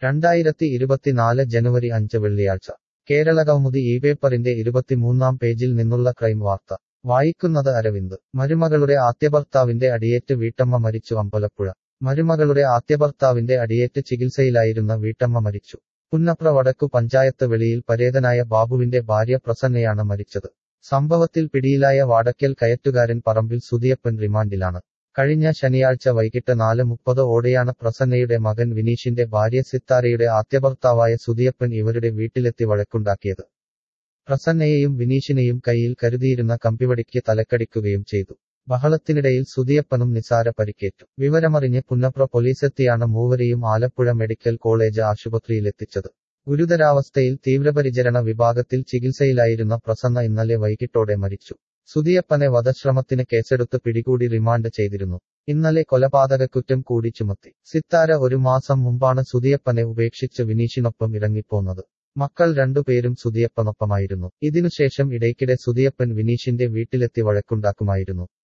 രണ്ടായിരത്തി ഇരുപത്തിനാല് ജനുവരി അഞ്ച് വെള്ളിയാഴ്ച കേരളകൗമുദി ഈ പേപ്പറിന്റെ ഇരുപത്തിമൂന്നാം പേജിൽ നിന്നുള്ള ക്രൈം വാർത്ത വായിക്കുന്നത് അരവിന്ദ് മരുമകളുടെ ആദ്യഭർത്താവിന്റെ അടിയേറ്റ് വീട്ടമ്മ മരിച്ചു അമ്പലപ്പുഴ മരുമകളുടെ ആദ്യഭർത്താവിന്റെ അടിയേറ്റ് ചികിത്സയിലായിരുന്ന വീട്ടമ്മ മരിച്ചു പുന്നപ്ര വടക്കു പഞ്ചായത്ത് വെളിയിൽ പരേതനായ ബാബുവിന്റെ ഭാര്യ പ്രസന്നയാണ് മരിച്ചത് സംഭവത്തിൽ പിടിയിലായ വാടക്കൽ കയറ്റുകാരൻ പറമ്പിൽ സുധിയപ്പൻ റിമാൻഡിലാണ് കഴിഞ്ഞ ശനിയാഴ്ച വൈകിട്ട് നാല് മുപ്പത് ഓടെയാണ് പ്രസന്നയുടെ മകൻ വിനീഷിന്റെ ഭാര്യ സിത്താരയുടെ ആദ്യഭർത്താവായ സുധിയപ്പൻ ഇവരുടെ വീട്ടിലെത്തി വഴക്കുണ്ടാക്കിയത് പ്രസന്നയെയും വിനീഷിനെയും കയ്യിൽ കരുതിയിരുന്ന കമ്പിവടിക്ക് തലക്കടിക്കുകയും ചെയ്തു ബഹളത്തിനിടയിൽ സുധിയപ്പനും നിസാര പരിക്കേറ്റു വിവരമറിഞ്ഞ് പുന്നപ്ര പോലീസെത്തിയാണ് മൂവരെയും ആലപ്പുഴ മെഡിക്കൽ കോളേജ് ആശുപത്രിയിലെത്തിച്ചത് ഗുരുതരാവസ്ഥയിൽ തീവ്രപരിചരണ വിഭാഗത്തിൽ ചികിത്സയിലായിരുന്ന പ്രസന്ന ഇന്നലെ വൈകിട്ടോടെ മരിച്ചു സുധിയപ്പനെ വധശ്രമത്തിന് കേസെടുത്ത് പിടികൂടി റിമാൻഡ് ചെയ്തിരുന്നു ഇന്നലെ കൊലപാതകക്കുറ്റം കൂടി ചുമത്തി സിത്താര ഒരു മാസം മുമ്പാണ് സുധിയപ്പനെ ഉപേക്ഷിച്ച് വിനീഷിനൊപ്പം ഇറങ്ങിപ്പോന്നത് മക്കൾ രണ്ടുപേരും സുധിയപ്പനൊപ്പമായിരുന്നു ഇതിനുശേഷം ഇടയ്ക്കിടെ സുധിയപ്പൻ വിനീഷിന്റെ വീട്ടിലെത്തി വഴക്കുണ്ടാക്കുമായിരുന്നു